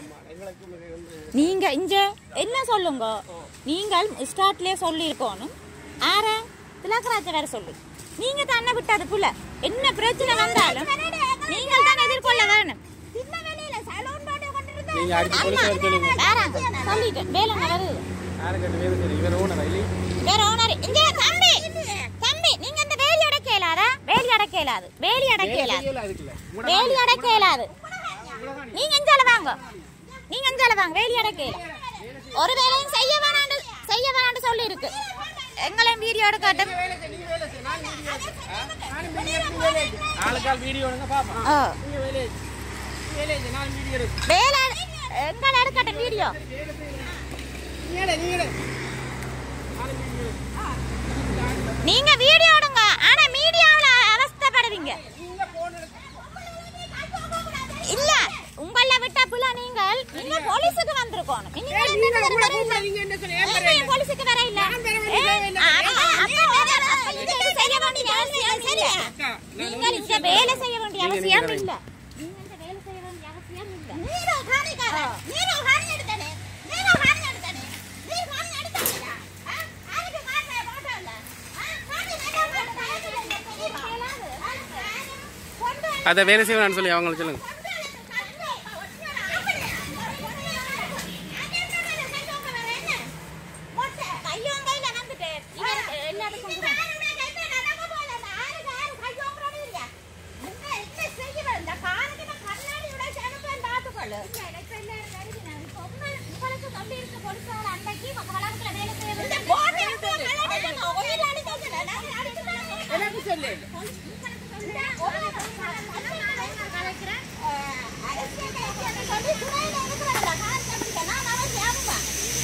அம்மா எங்களுக்கு இது வந்து நீங்க இங்க என்ன சொல்லுங்க நீங்கள் ஸ்டார்ட்லயே சொல்லி இருக்கணும் ஆற திலகராஜ வேற சொல்லு நீங்க தானே விட்டது புள்ள என்ன பிரச்சனை வந்தாலும் நீங்கள் தான் எதிர்கொள்ள வேணும் நீங்க அடிச்சு போலீஸ் வர சொல்லுங்க வேறாங்க சொல்லிட்டேன் வேலை வருது யாரை கட்டு வேறு சரி இவர் ஓனர் இல்லை வேற ஓனர் இங்க தம்பி தம்பி நீங்க இந்த வேலி அடைக்க இயலாதா வேலி அடைக்க இயலாது வேலி அடைக்க இயலாது அதுக்குல்ல வேலி அடைக்க இயலாது நீங்க இஞ்சால வாங்க நீங்க இஞ்சால வாங்க வேலி அடைக்க இயலாது. ஒரு வேலையும் செய்ய வேணாண்டு செய்ய வேணாண்டு சொல்லி இருக்கு எங்களையும் வீடியோ எடுக்கட்டும் ஆளுக்கால் வீடியோ எடுங்க பாப்போம் ஓ நீங்க வேலையை வேலையை நான் வீடியோ எடுக்கு வேலை எங்களை எடுக்கட்டும் வீடியோ நீங்களே நீங்களே நானும் வீடியோ நீங்க வீடியோ எடுங்க ஆனா மீடியாவுல அவஸ்தைப்படுவீங்க நீங்க போன் எடுக்க இல்ல உங்கள விட்ட புள்ள நீங்கள் நீங்க போலீஸுக்கு வந்திருக்கணும் நீங்க நீங்க என்ன உங்களை வர இல்ல. கூப்பிட நீங்க என்ன சொன்னீங்க? ஏன் ஏன் வரல? போலீஸுக்கு வர இல்ல நான் வர வேண்டிய ஏன்? தேவை இல்லை. அப்ப- அப்ப வேற- அப்ப இங்க இது செய்ய வேண்டிய அவசியம் இல்ல அக்கா, நான் நீங்க இங்க வேலை செய்ய வேண்டிய நீங்க அவசியம் நீங்க இல்ல நீங்க இந்த வேலை செய்ய வேண்டிய அவசியம் இல்ல ನೀನು ಹಾನಿಗಾರ ನೀನು ಹಾನಿ എടുത്തನೆ ನೀನು ಹಾನಿ എടുത്തನೆ ನೀ ಹಾನಿ എടുത്തಲ್ಲ ಆರಿಗೆ ಮಾತ್ರ ಫೋಟೋ ಅಲ್ಲ ಹಾನಿ அதை வேலை செய்வேன்னு சொல்லி அவங்களுக்கு சொல்லுங்க கையோங்கையில வந்துட்டு இவர் எல்லாருக்கும் கொடுங்க. எனக்கு சொல்லு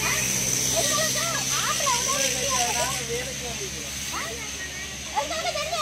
எங்களுக்கு ஆம்பளை உதவி செய்யாது. எங்களுக்கு தெரியாது